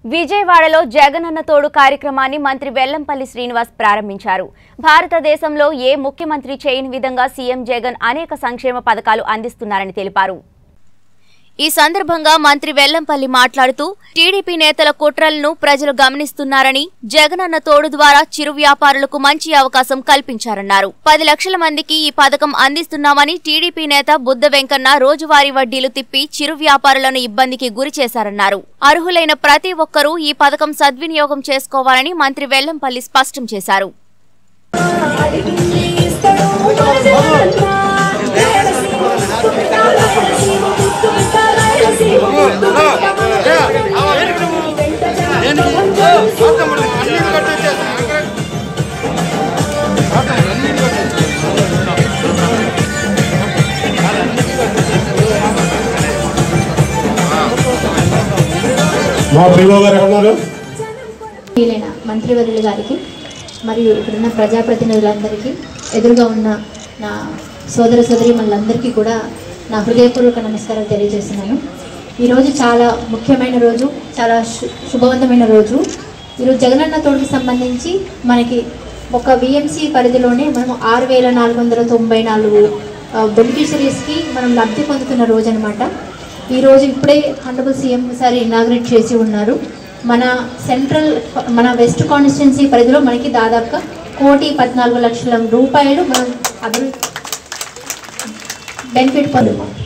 విజయవాడలో జగనన్న తోడు కార్యక్రమాన్ని మంత్రి వెల్లంపల్లి శ్రీనివాస్ ప్రారంభించారు భారతదేశంలో ఏ ముఖ్యమంత్రి చేయని విధంగా సీఎం జగన్ అనేక సంక్షేమ పథకాలు అందిస్తున్నారని తెలిపారు ఈ సందర్భంగా మంత్రి వెల్లంపల్లి మాట్లాడుతూ టీడీపీ నేతల కుట్రలను ప్రజలు గమనిస్తున్నారని జగనన్న తోడు ద్వారా చిరు వ్యాపారులకు మంచి అవకాశం కల్పించారన్నారు పది లక్షల మందికి ఈ పథకం అందిస్తున్నామని టీడీపీ నేత బుద్ధ వెంకన్న రోజువారీ వడ్డీలు తిప్పి చిరు వ్యాపారులను ఇబ్బందికి గురి చేశారన్నారు అర్హులైన ప్రతి ఒక్కరూ ఈ పథకం సద్వినియోగం చేసుకోవాలని మంత్రి వెల్లంపల్లి స్పష్టం చేశారు మా పిఓ గారు ఉన్నారు వీలైన మంత్రివర్యులు గారికి మరియు ఇక్కడున్న ప్రజాప్రతినిధులందరికీ ఎదురుగా ఉన్న నా సోదర సోదరి మనందరికీ కూడా నా హృదయపూర్వక నమస్కారాలు తెలియజేస్తున్నాను ఈరోజు చాలా ముఖ్యమైన రోజు చాలా శు శుభవంతమైన రోజు ఈరోజు జగనన్న తోడుకి సంబంధించి మనకి ఒక విఎంసి పరిధిలోనే మనం ఆరు వేల నాలుగు వందల తొంభై నాలుగు బెనిఫిషరీస్కి మనం లబ్ధి పొందుతున్న రోజు అనమాట ఈరోజు ఇప్పుడే హండబుల్ సీఎం సార్ ఇనాగ్రేట్ చేసి ఉన్నారు మన సెంట్రల్ మన వెస్ట్ కాన్స్టిట్యున్సీ పరిధిలో మనకి దాదాపుగా కోటి పద్నాలుగు లక్షల రూపాయలు మనం అభివృద్ధి బెనిఫిట్ పొందాము